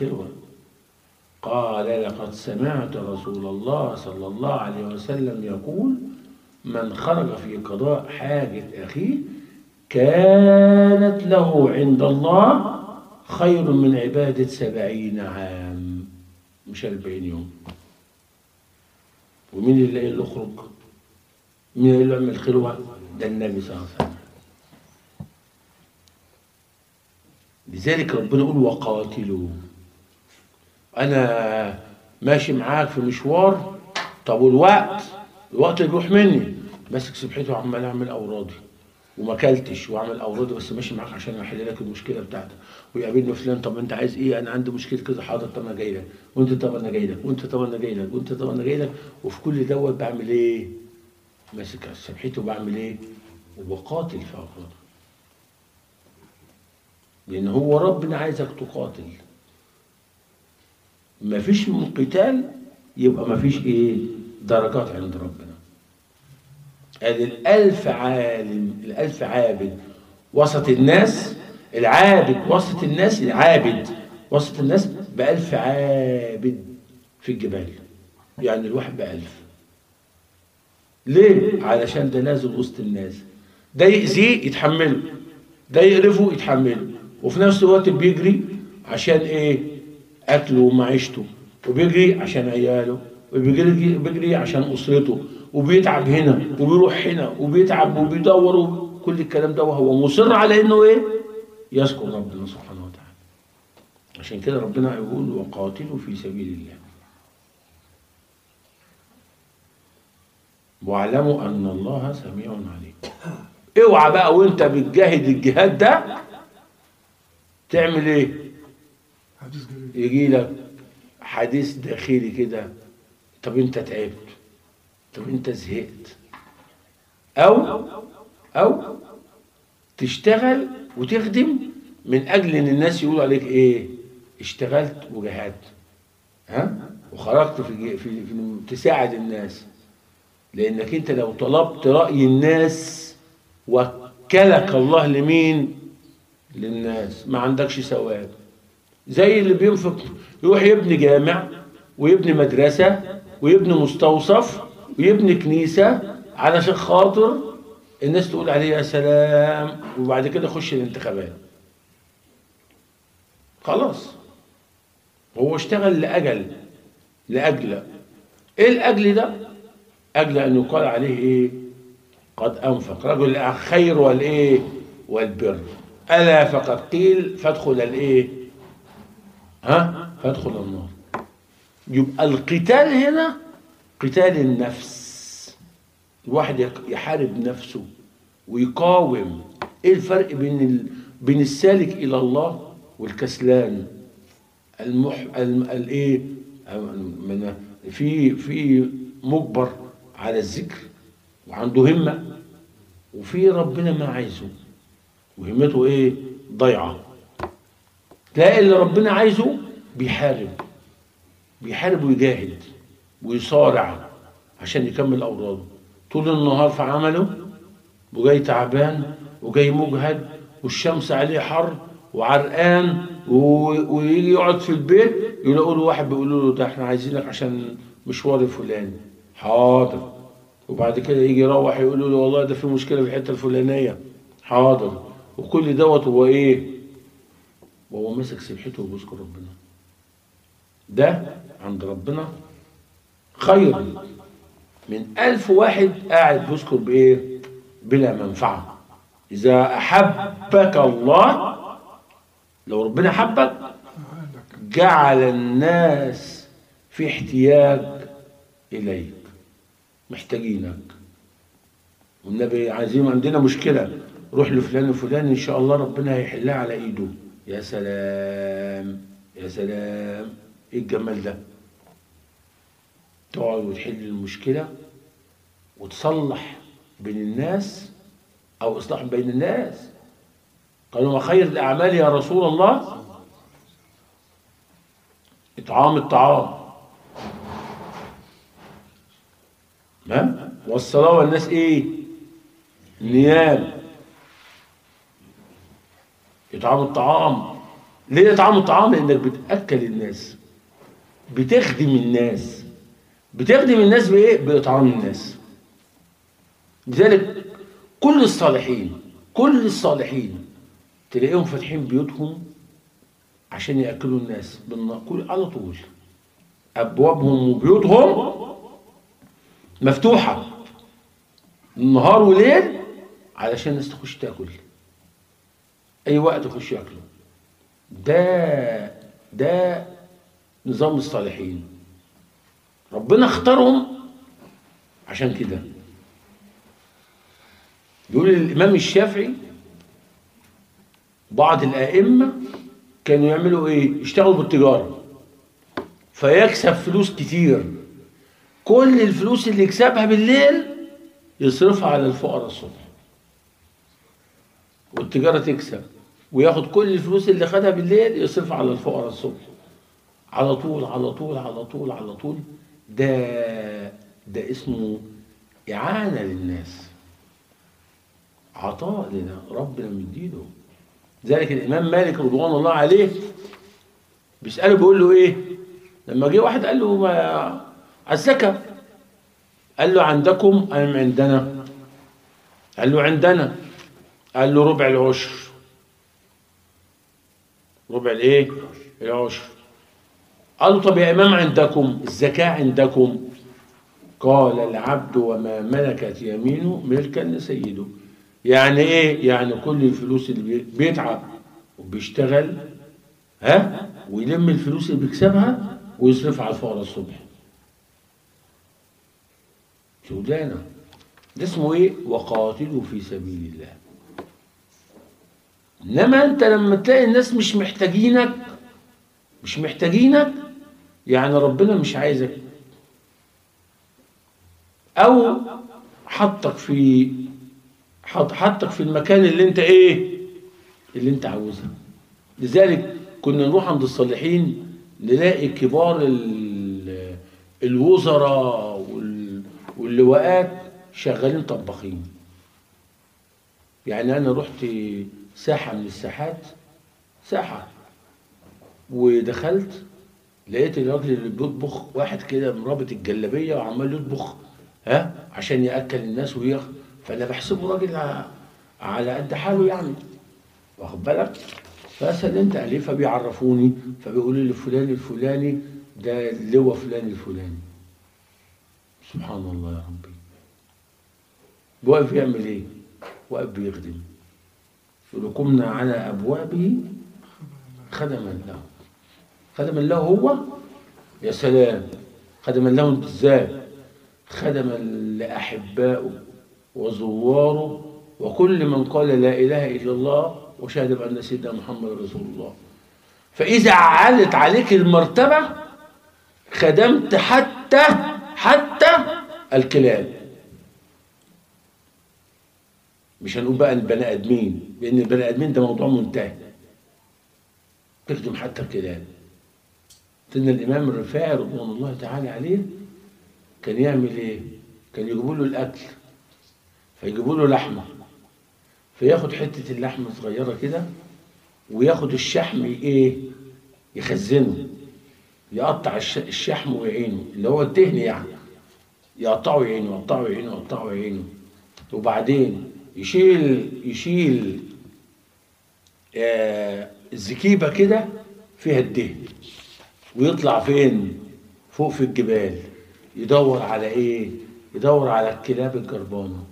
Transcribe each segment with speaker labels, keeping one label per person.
Speaker 1: خلوة قال لقد سمعت رسول الله صلى الله عليه وسلم يقول من خرج في قضاء حاجة أخيه كانت له عند الله خير من عبادة سبعين عام مش أربعين يوم ومين اللي قال له اخرج مين اللي يعمل خلوة ده النبي صلى الله عليه وسلم لذلك ربنا يقول وقاتلوا انا ماشي معاك في مشوار طب والوقت الوقت بيروح مني ماسك سبحته وعمال اعمل اورادي وما اكلتش واعمل اورادي بس ماشي معاك عشان احل لك المشكله بتاعتك ويقابلني فلان طب انت عايز ايه انا عندي مشكله كذا حاضر طب انا جاي لك وانت طب انا جاي لك وانت طب انا جاي لك وانت طب انا جاي لك وفي كل دوت بعمل ايه ماسك سبحته وبعمل ايه وبقاتل في اورادي لان هو ربنا عايزك تقاتل ما فيش من قتال يبقى ما فيش ايه درجات عند ربنا ادي الالف عالم الالف عابد وسط الناس العابد وسط الناس العابد وسط الناس بألف عابد في الجبال يعني الواحد بألف ليه؟ علشان ده نازل وسط الناس ده يأذيه يتحمله ده يقرفه يتحمله وفي نفس الوقت بيجري عشان ايه اكله ومعيشته وبيجري عشان عياله وبيجري بيجري عشان اسرته وبيتعب هنا وبيروح هنا وبيتعب وبيدور كل الكلام ده وهو مصر على انه ايه يذكر ربنا سبحانه وتعالى عشان كده ربنا يقول وقاتلوا في سبيل الله واعلموا ان الله سميع عليم اوعى بقى وانت بتجاهد الجهاد ده تعمل ايه
Speaker 2: حديث جميل
Speaker 1: يجي لك حديث داخلي كده طب انت تعبت طب انت زهقت او او تشتغل وتخدم من اجل ان الناس يقولوا عليك ايه اشتغلت وجهدت ها وخرجت في, في, في تساعد الناس لانك انت لو طلبت راي الناس وكلك الله لمين للناس ما عندكش ثواب زي اللي بينفق يروح يبني جامع ويبني مدرسة ويبني مستوصف ويبني كنيسة علشان خاطر الناس تقول عليه يا سلام وبعد كده يخش الانتخابات خلاص هو اشتغل لأجل لأجل ايه الأجل ده أجل أن يقال عليه ايه قد أنفق رجل الخير والإيه والبر ألا فقد قيل فادخل الإيه ها فادخل النار يبقى القتال هنا قتال النفس الواحد يك- يحارب نفسه ويقاوم ايه الفرق بين ال... بين السالك الى الله والكسلان المح الم... الايه من... في في مجبر على الذكر وعنده همه وفي ربنا ما عايزه وهمته ايه ضيعه تلاقي اللي ربنا عايزه بيحارب بيحارب ويجاهد ويصارع عشان يكمل اوراده طول النهار في عمله وجاي تعبان وجاي مجهد والشمس عليه حر وعرقان و- ويجي يقعد في البيت يلاقوا له واحد بيقول له ده احنا عايزينك عشان مشوار الفلاني حاضر وبعد كده يجي يروح يقول له والله ده في مشكله في الحته الفلانيه حاضر وكل دوت هو ايه وهو ماسك سبحته وبيذكر ربنا ده عند ربنا خير من ألف واحد قاعد بيذكر بإيه بلا منفعة إذا أحبك الله لو ربنا حبك
Speaker 2: أهلك
Speaker 1: جعل الناس في احتياج إليك محتاجينك والنبي عايزين عندنا مشكلة روح لفلان وفلان إن شاء الله ربنا هيحلها على إيده يا سلام يا سلام إيه الجمال ده تقعد وتحل المشكلة وتصلح بين الناس أو إصلاح بين الناس قالوا ما خير الأعمال يا رسول الله إطعام الطعام ما والصلاة والناس إيه نيام إطعام الطعام ليه طعام الطعام لانك بتاكل الناس بتخدم الناس بتخدم الناس بايه باطعام الناس لذلك كل الصالحين كل الصالحين تلاقيهم فاتحين بيوتهم عشان ياكلوا الناس بالنقول على طول ابوابهم وبيوتهم مفتوحه نهار وليل علشان الناس تخش تاكل اي وقت يخش ياكلوا ده ده نظام الصالحين ربنا اختارهم عشان كده يقول الامام الشافعي بعض الائمه كانوا يعملوا ايه يشتغلوا بالتجاره فيكسب فلوس كتير كل الفلوس اللي يكسبها بالليل يصرفها على الفقراء الصبح والتجارة تكسب وياخد كل الفلوس اللي خدها بالليل يصرفها على الفقراء الصبح على طول على طول على طول على طول ده ده اسمه إعانة للناس عطاء لنا ربنا مديله ذلك الإمام مالك رضوان الله عليه بيسأله بيقول له إيه لما جه واحد قال له ما الزكاة قال له عندكم أم عندنا قال له عندنا قال له ربع العشر ربع الايه العشر قال له طب يا امام عندكم الزكاه عندكم قال العبد وما ملكت يمينه ملكا لسيده يعني ايه يعني كل الفلوس اللي بي- بيتعب وبيشتغل ها ويلم الفلوس اللي بيكسبها ويصرفها على الفقراء الصبح شغلانه ده اسمه ايه وقاتلوا في سبيل الله انما انت لما تلاقي الناس مش محتاجينك مش محتاجينك يعني ربنا مش عايزك او حطك في حط حطك في المكان اللي انت ايه اللي انت عاوزها لذلك كنا نروح عند الصالحين نلاقي كبار ال- الوزراء وال- واللواءات شغالين طباخين يعني انا رحت ساحه من الساحات ساحه ودخلت لقيت الراجل اللي بيطبخ واحد كده مرابط الجلابيه وعمال يطبخ ها عشان ياكل الناس ويخ فانا بحسبه راجل ع- على قد حاله يعني واخد بالك فسلمت عليه فبيعرفوني فبيقولوا لي فلان الفلاني ده اللواء فلان الفلاني سبحان الله يا ربي واقف يعمل ايه؟ واقف بيخدم يقول له قمنا على ابوابه خدما له خدما له هو يا سلام خدما له ازاي خدما لاحبائه وزواره وكل من قال لا اله الا الله وشهد بان سيدنا محمد رسول الله فاذا علت عليك المرتبه خدمت حتى حتى الكلاب مش هنقول بقى البني ادمين لان البني ادمين ده موضوع منتهي تخدم حتى الكلاب سيدنا الامام الرفاعي رضوان الله تعالى عليه كان يعمل ايه كان يجيبوا له الاكل فيجيبوا له لحمه فياخد حته اللحمه صغيره كده وياخد الشحم ايه يخزنه يقطع الش- الشحم ويعينه اللي هو الدهن يعني يقطعه يعينه يقطعه يعينه يقطعه يعينه وبعدين يشيل يشيل آه الزكيبه كده فيها الدهن ويطلع فين فوق في الجبال يدور على ايه يدور على الكلاب الجربانه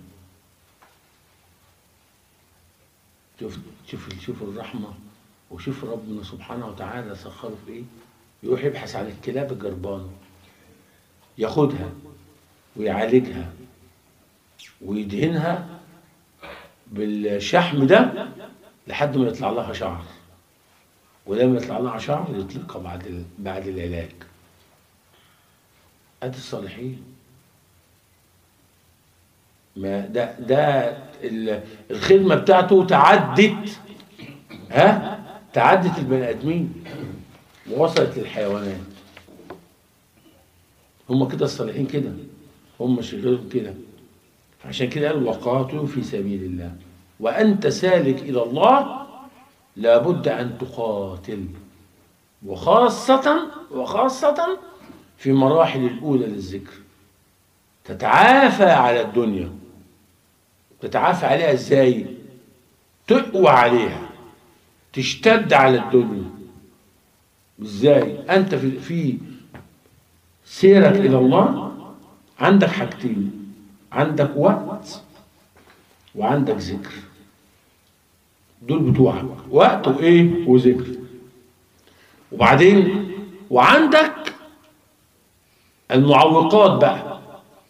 Speaker 1: شوف شوف شوف الرحمه وشوف ربنا سبحانه وتعالى سخره في ايه يروح يبحث عن الكلاب الجربانه ياخدها ويعالجها ويدهنها بالشحم ده لحد ما يطلع لها شعر ولما يطلع لها شعر يطلقها بعد ال- بعد العلاج ادي الصالحين ما ده ده ال- الخدمه بتاعته تعدت ها تعدت البني ادمين ووصلت للحيوانات هم كده الصالحين كده هم شغلهم كده عشان كده قال وقاتلوا في سبيل الله وأنت سالك إلى الله لابد أن تقاتل وخاصة وخاصة في مراحل الأولى للذكر تتعافى على الدنيا تتعافى عليها ازاي تقوى عليها تشتد على الدنيا ازاي انت في في سيرك الى الله عندك حاجتين عندك وقت وعندك ذكر دول بتوعك وقت وايه وذكر وبعدين وعندك المعوقات بقى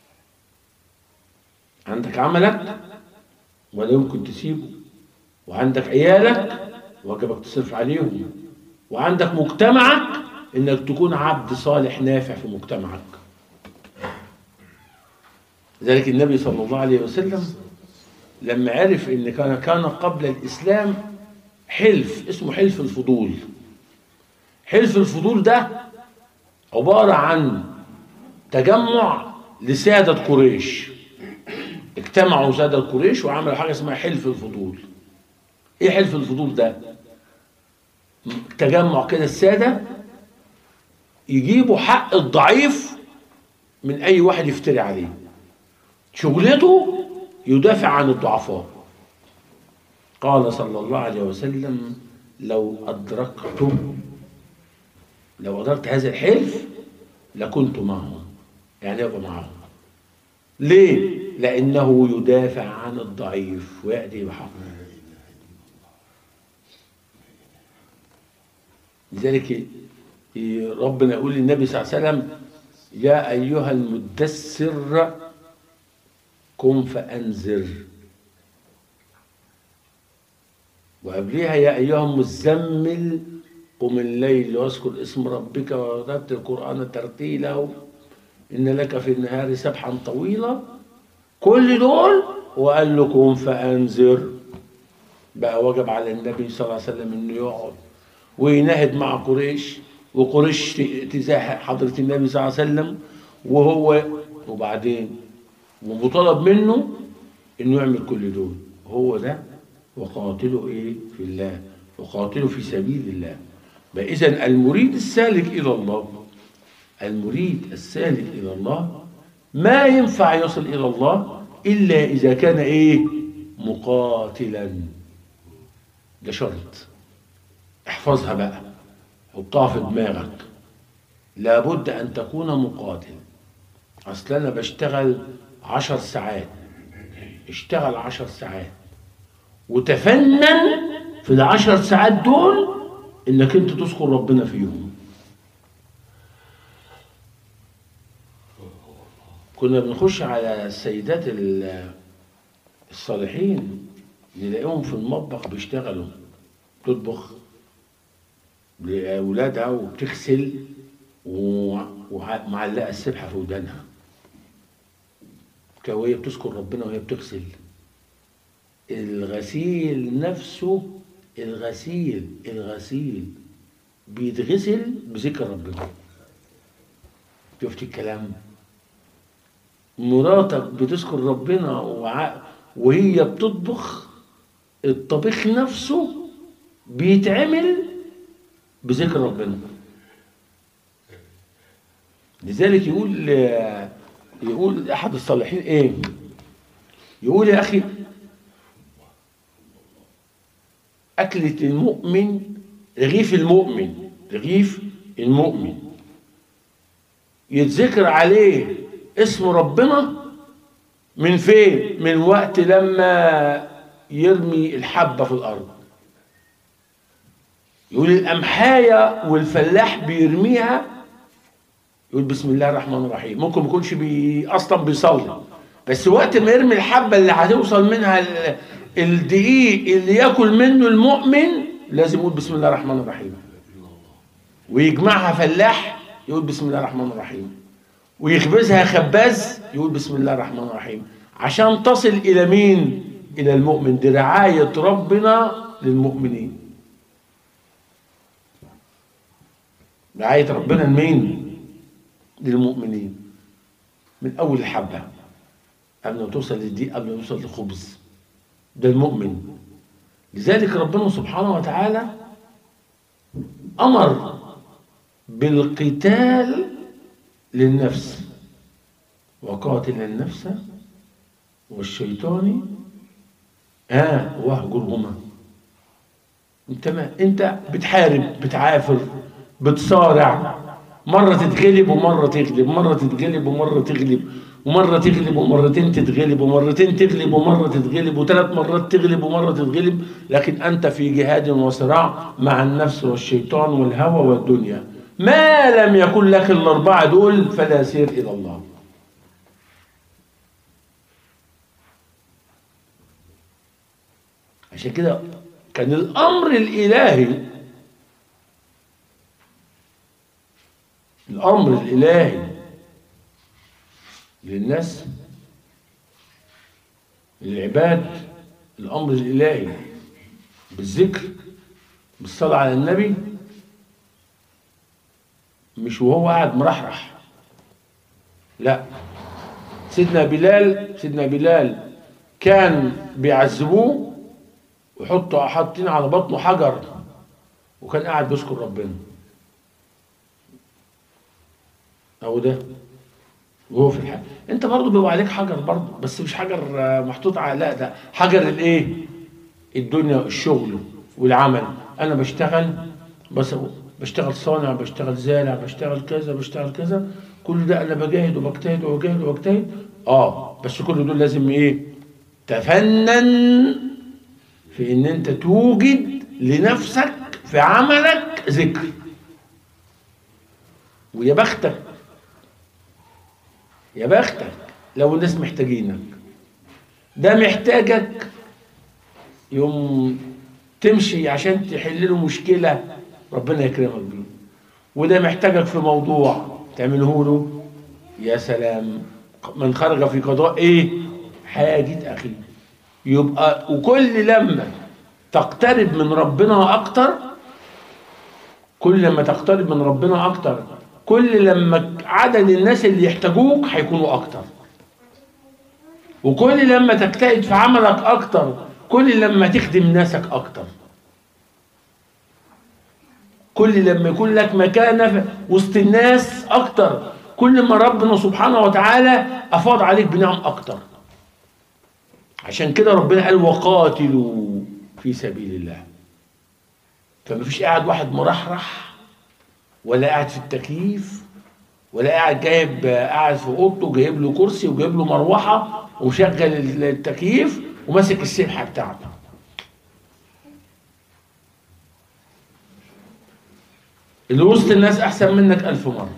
Speaker 1: عندك عملك ولا يمكن تسيبه وعندك عيالك واجبك تصرف عليهم وعندك مجتمعك انك تكون عبد صالح نافع في مجتمعك لذلك النبي صلى الله عليه وسلم لما عرف ان كان كان قبل الاسلام حلف اسمه حلف الفضول حلف الفضول ده عباره عن تجمع لساده قريش اجتمعوا سادة قريش وعملوا حاجة اسمها حلف الفضول ايه حلف الفضول ده تجمع كده السادة يجيبوا حق الضعيف من اي واحد يفتري عليه شغلته يدافع عن الضعفاء قال صلى الله عليه وسلم لو أدركتم لو أدركت هذا الحلف لكنت معهم يعني يبقى معهم ليه؟ لأنه يدافع عن الضعيف ويأتي بحقه لذلك ربنا يقول للنبي صلى الله عليه وسلم يا أيها المدثر قم فأنذر وقبلها يا أيها المزمل قم الليل واذكر اسم ربك ورتل القرآن ترتيلا إن لك في النهار سبحا طويلا كل دول وقال له قم فأنذر بقى وجب على النبي صلى الله عليه وسلم إنه يقعد وينهد مع قريش وقريش تزاحق حضرة النبي صلى الله عليه وسلم وهو وبعدين ومطالب منه انه يعمل كل دول هو ده وقاتله ايه في الله وقاتله في سبيل الله اذا المريد السالك الى الله المريد السالك الى الله ما ينفع يصل الى الله الا اذا كان ايه مقاتلا ده شرط احفظها بقى حطها في دماغك لابد ان تكون مقاتل اصل انا بشتغل عشر ساعات اشتغل عشر ساعات وتفنن في العشر ساعات دول انك انت تذكر ربنا فيهم كنا بنخش على السيدات الصالحين نلاقيهم في المطبخ بيشتغلوا تطبخ لأولادها وبتغسل ومعلقة السبحة في ودانها وهي بتذكر ربنا وهي بتغسل الغسيل نفسه الغسيل الغسيل بيتغسل بذكر ربنا شفت الكلام مراتك بتذكر ربنا وع... وهي بتطبخ الطبيخ نفسه بيتعمل بذكر ربنا لذلك يقول يقول احد الصالحين ايه يقول يا اخي اكلة المؤمن رغيف المؤمن رغيف المؤمن يتذكر عليه اسم ربنا من فين من وقت لما يرمي الحبة في الأرض يقول الأمحاية والفلاح بيرميها يقول بسم الله الرحمن الرحيم ممكن ما يكونش بي اصلا بيصلي بس وقت ما يرمي الحبه اللي هتوصل منها الدقيق اللي ياكل منه المؤمن لازم يقول بسم الله الرحمن الرحيم ويجمعها فلاح يقول بسم الله الرحمن الرحيم ويخبزها خباز يقول بسم الله الرحمن الرحيم عشان تصل الى مين الى المؤمن دي رعايه ربنا للمؤمنين رعايه ربنا لمين للمؤمنين من أول الحبة قبل ما توصل للدقيق قبل ما توصل للخبز ده المؤمن لذلك ربنا سبحانه وتعالى أمر بالقتال للنفس وقاتل النفس والشيطان آه واهجرهما انت ما انت بتحارب بتعافر بتصارع مرة تتغلب ومرة تغلب مرة تتغلب ومرة تغلب ومرة تغلب ومرتين تتغلب ومرتين تغلب ومرة تتغلب وثلاث مرات تغلب ومرة تتغلب لكن أنت في جهاد وصراع مع النفس والشيطان والهوى والدنيا ما لم يكن لك الأربعة دول فلا سير إلى الله عشان كده كان الأمر الإلهي الأمر الإلهي للناس للعباد الأمر الإلهي بالذكر بالصلاة على النبي مش وهو قاعد مرحرح لا سيدنا بلال سيدنا بلال كان بيعذبوه ويحطوا حاطين على بطنه حجر وكان قاعد بيذكر ربنا اهو ده وهو في الحاجة انت برضه بيبقى عليك حجر برضه بس مش حجر آه، محطوط على لا ده حجر الايه الدنيا الشغل والعمل انا بشتغل بس بشتغل صانع بشتغل زارع بشتغل كذا بشتغل كذا كل ده انا بجاهد وبجتهد وبجاهد وبجتهد اه بس كل دول لازم ايه تفنن في ان انت توجد لنفسك في عملك ذكر ويا بختك يا بختك لو الناس محتاجينك ده محتاجك يوم تمشي عشان تحل له مشكلة ربنا يكرمك بيه وده محتاجك في موضوع تعمله له يا سلام من خرج في قضاء ايه حاجة اخيه يبقى وكل لما تقترب من ربنا اكتر كل لما تقترب من ربنا اكتر كل لما عدد الناس اللي يحتاجوك هيكونوا اكتر وكل لما تجتهد في عملك اكتر كل لما تخدم ناسك اكتر كل لما يكون لك مكانة في وسط الناس اكتر كل ما ربنا سبحانه وتعالى افاض عليك بنعم اكتر عشان كده ربنا قال وقاتلوا في سبيل الله فما فيش قاعد واحد مرحرح ولا قاعد في التكييف ولا قاعد جايب قاعد في اوضته جايب له كرسي وجايب له مروحه ومشغل التكييف وماسك السبحه بتاعته اللي وسط الناس احسن منك الف مره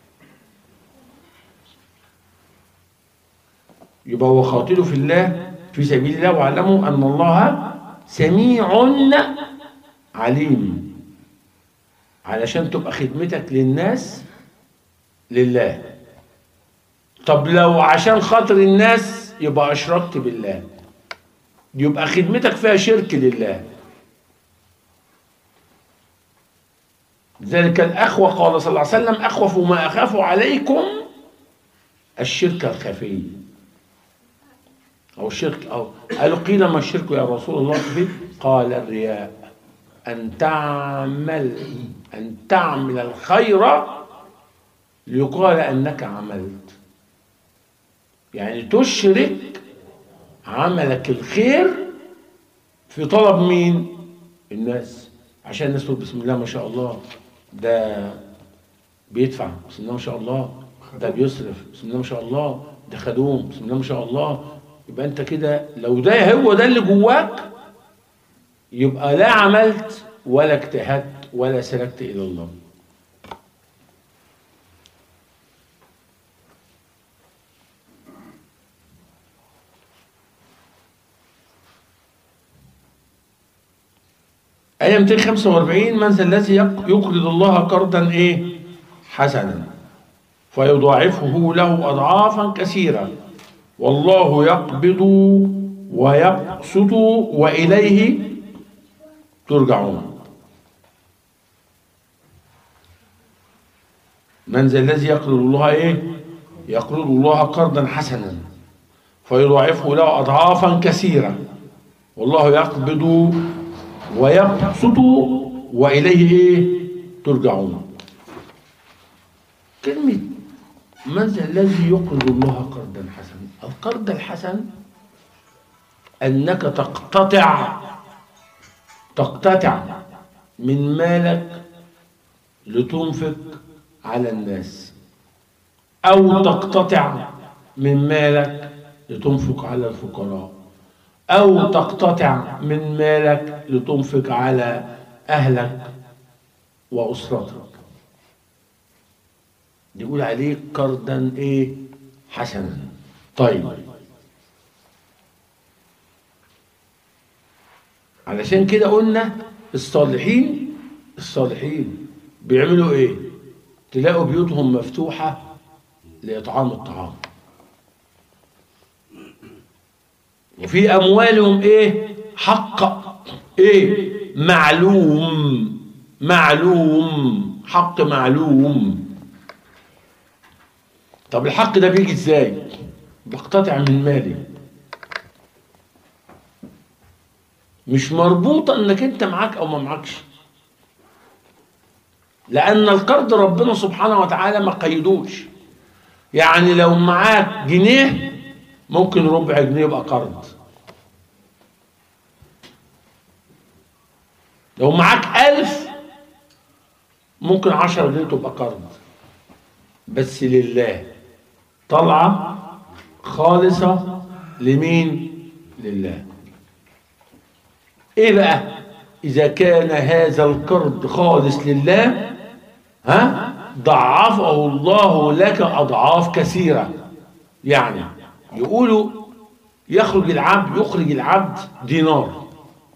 Speaker 1: يبقى هو قاتله في الله في سبيل الله واعلموا ان الله سميع عليم علشان تبقى خدمتك للناس لله طب لو عشان خاطر الناس يبقى اشركت بالله يبقى خدمتك فيها شرك لله ذلك الأخوة قال صلى الله عليه وسلم أخوف ما أخاف عليكم الشرك الخفي أو الشرك أو قالوا قيل ما الشرك يا رسول الله فيه قال الرياء أن تعمل أن تعمل الخير ليقال أنك عملت يعني تشرك عملك الخير في طلب مين الناس عشان الناس تقول بسم الله ما شاء الله ده بيدفع بسم الله ما شاء الله ده بيصرف بسم الله ما شاء الله ده خدوم بسم الله ما شاء الله يبقى انت كده لو ده هو ده اللي جواك يبقى لا عملت ولا اجتهدت ولا سلكت الى الله آية 245 من ذا الذي يق- يقرض الله قرضا إيه؟ حسنا فيضاعفه له أضعافا كثيرة والله يقبض ويبسط وإليه ترجعون من ذا الذي يقرض الله إيه؟ يقرض الله قرضا حسنا فيضاعفه له أضعافا كثيرة والله يقبض ويبسط وإليه إيه؟ ترجعون كلمة من ذا الذي يقرض الله قرضا حسنا القرض الحسن أنك تقتطع تقتطع من مالك لتنفق على الناس أو تقتطع من مالك لتنفق على الفقراء أو تقتطع من مالك لتنفق على أهلك وأسرتك يقول عليه قرضا إيه حسنا طيب علشان كده قلنا الصالحين الصالحين بيعملوا ايه تلاقوا بيوتهم مفتوحة لإطعام الطعام وفي أموالهم ايه حق ايه معلوم معلوم حق معلوم طب الحق ده بيجي ازاي بقتطع من مالي مش مربوطة انك انت معاك او ما معكش لان القرض ربنا سبحانه وتعالى ما قيدوش يعني لو معاك جنيه ممكن ربع جنيه يبقى قرض لو معاك ألف ممكن عشرة جنيه تبقى قرض بس لله طلعة خالصة لمين لله ايه بقى اذا كان هذا القرض خالص لله ها ضعفه الله لك اضعاف كثيره يعني يقولوا يخرج العبد يخرج العبد دينار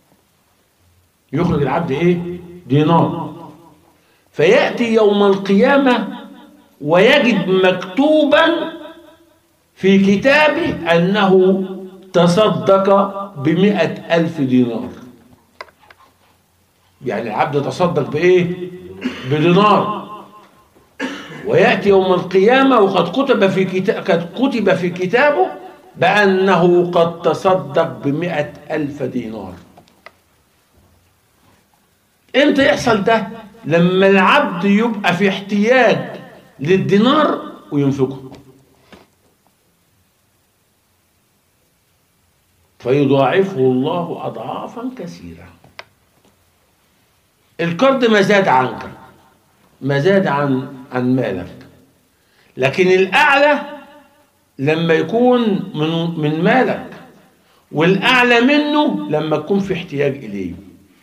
Speaker 1: يخرج العبد ايه دينار فياتي يوم القيامه ويجد مكتوبا في كتابه انه تصدق بمئة ألف دينار يعني العبد تصدق بإيه بدينار ويأتي يوم القيامة وقد كتب في كتاب قد كتب في كتابه بأنه قد تصدق بمئة ألف دينار امتى يحصل ده لما العبد يبقى في احتياج للدينار وينفقه فيضاعفه الله أضعافا كثيرة القرض ما زاد عنك ما زاد عن عن مالك لكن الأعلى لما يكون من من مالك والأعلى منه لما تكون في احتياج إليه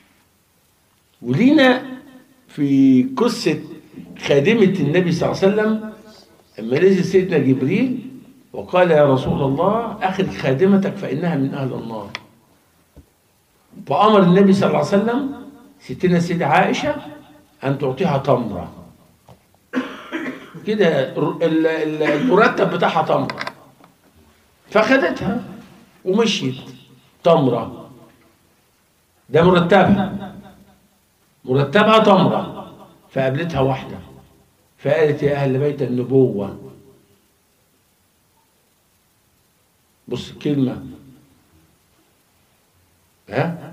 Speaker 1: ولينا في قصة خادمة النبي صلى الله عليه وسلم لما نزل سيدنا جبريل وقال يا رسول الله أخذ خادمتك فإنها من أهل النار فأمر النبي صلى الله عليه وسلم ستنا سيدة عائشة أن تعطيها تمرة كده المرتب بتاعها تمرة فخدتها ومشيت تمرة ده مرتبها مرتبها تمرة فقابلتها واحدة فقالت يا أهل بيت النبوة بص الكلمة ها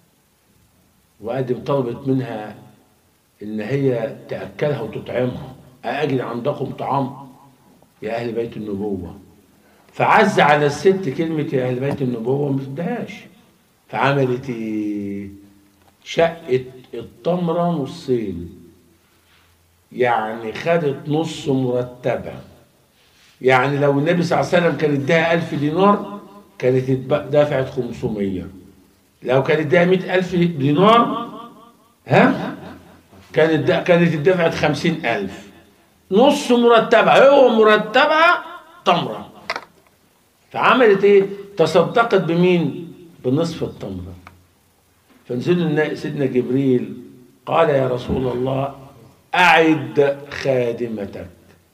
Speaker 1: وقدم طلبت منها إن هي تأكلها وتطعمها أجد عندكم طعام يا أهل بيت النبوة فعز على الست كلمة يا أهل بيت النبوة ما تدهاش فعملت إيه؟ شقت التمرة نصين يعني خدت نص مرتبة يعني لو النبي صلى الله عليه وسلم كان اداها 1000 دينار كانت دفعت 500 لو كانت اداها 100000 دينار ها كانت كانت اتدفعت 50000 نص مرتبها هو مرتبها تمرة فعملت ايه تصدقت بمين بنصف التمرة فنزل سيدنا جبريل قال يا رسول الله أعد خادمتك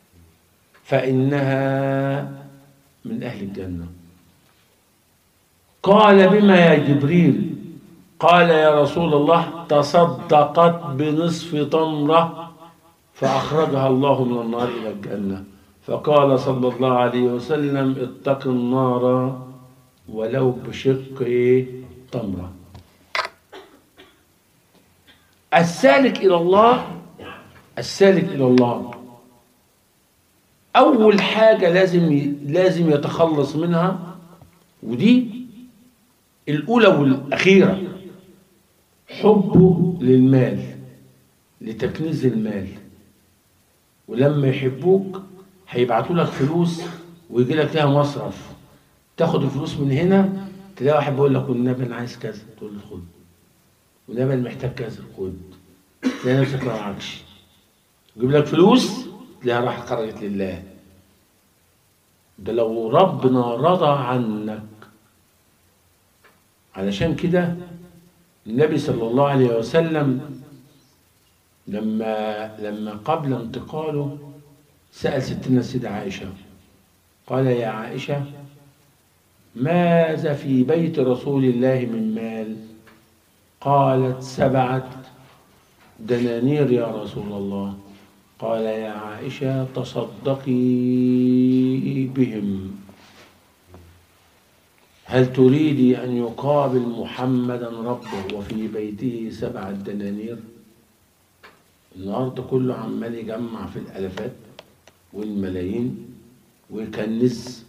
Speaker 1: فإنها من أهل الجنة قال بما يا جبريل قال يا رسول الله تصدقت بنصف تمرة فأخرجها الله من النار إلى الجنة فقال صلى الله عليه وسلم اتق النار ولو بشق تمرة السالك إلى الله السالك إلى الله أول حاجة لازم ي- لازم يتخلص منها ودي الأولى والأخيرة حبه للمال لتكنيز المال ولما يحبوك هيبعتوا لك فلوس ويجي لك لها مصرف تاخد الفلوس من هنا تلاقي واحد بيقول لك والنبي انا عايز كذا تقول له خد والنبي انا محتاج كذا خد تلاقي نفسك ما معكش يجيب لك فلوس تلاقيها راح خرجت لله ده لو ربنا رضى عنك علشان كده النبي صلى الله عليه وسلم لما لما قبل انتقاله سأل ستنا السيدة عائشة قال يا عائشة ماذا في بيت رسول الله من مال قالت سبعة دنانير يا رسول الله قال يا عائشة تصدقي بهم هل تريدي أن يقابل محمدا ربه وفي بيته سبعة دنانير النهارده كله عمال يجمع في الالافات والملايين ويكنز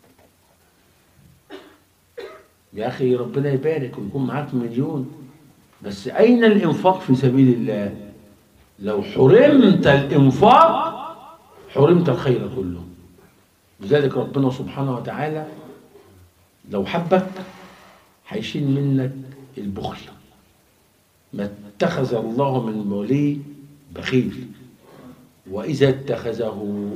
Speaker 1: يا اخي ربنا يبارك ويكون معاك مليون بس اين الانفاق في سبيل الله لو حرمت الانفاق حرمت الخير كله لذلك ربنا سبحانه وتعالى لو حبك هيشيل منك البخل ما اتخذ الله من ولي بخيل وإذا اتخذه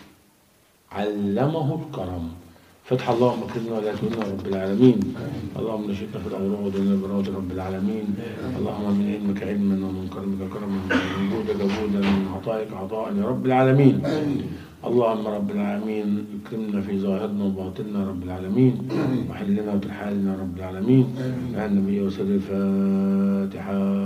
Speaker 1: علمه الكرم فتح اللهم اكرمنا ولا تهنا يا رب العالمين اللهم نشدنا في الأمراض ودنا براد رب العالمين اللهم من علمك علما ومن كرمك كرما ومن جودك جودا ومن عطائك عطاء يا رب العالمين اللهم رب العالمين اكرمنا في ظاهرنا وباطننا يا رب العالمين وحلنا وترحالنا يا رب العالمين مع النبي وسلم الفاتحة